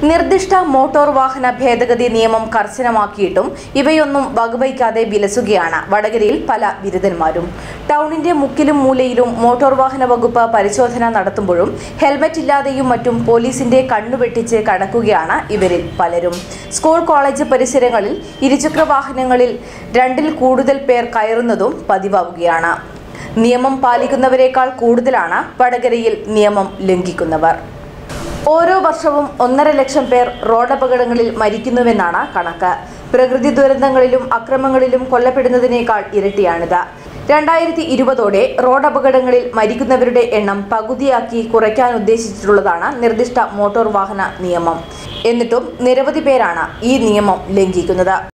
നിർദ്ദിഷ്ട മോട്ടോർ വാഹന ഭേദഗതി നിയമം കർശനമാക്കിയിട്ടും ഇവയൊന്നും വകവയ്ക്കാതെ വിലസുകയാണ് വടകരയിൽ പല ബിരുദന്മാരും ടൗണിന്റെ മുക്കിലും മൂലയിലും മോട്ടോർ വാഹന വകുപ്പ് പരിശോധന നടത്തുമ്പോഴും ഹെൽമറ്റ് ഇല്ലാതെയും മറ്റും പോലീസിന്റെ കണ്ണുവെട്ടിച്ച് കടക്കുകയാണ് ഇവരിൽ പലരും സ്കൂൾ കോളേജ് പരിസരങ്ങളിൽ ഇരുചക്ര വാഹനങ്ങളിൽ രണ്ടിൽ കൂടുതൽ പേർ കയറുന്നതും പതിവാവുകയാണ് നിയമം പാലിക്കുന്നവരെക്കാൾ കൂടുതലാണ് വടകരയിൽ നിയമം ലംഘിക്കുന്നവർ ഓരോ വർഷവും ഒന്നര ലക്ഷം പേർ റോഡപകടങ്ങളിൽ മരിക്കുന്നുവെന്നാണ് കണക്ക് പ്രകൃതി ദുരന്തങ്ങളിലും അക്രമങ്ങളിലും കൊല്ലപ്പെടുന്നതിനേക്കാൾ ഇരട്ടിയാണിത് രണ്ടായിരത്തി ഇരുപതോടെ റോഡ് അപകടങ്ങളിൽ മരിക്കുന്നവരുടെ എണ്ണം പകുതിയാക്കി കുറയ്ക്കാൻ ഉദ്ദേശിച്ചിട്ടുള്ളതാണ് നിർദ്ദിഷ്ട മോട്ടോർ വാഹന നിയമം എന്നിട്ടും നിരവധി പേരാണ് ഈ നിയമം ലംഘിക്കുന്നത്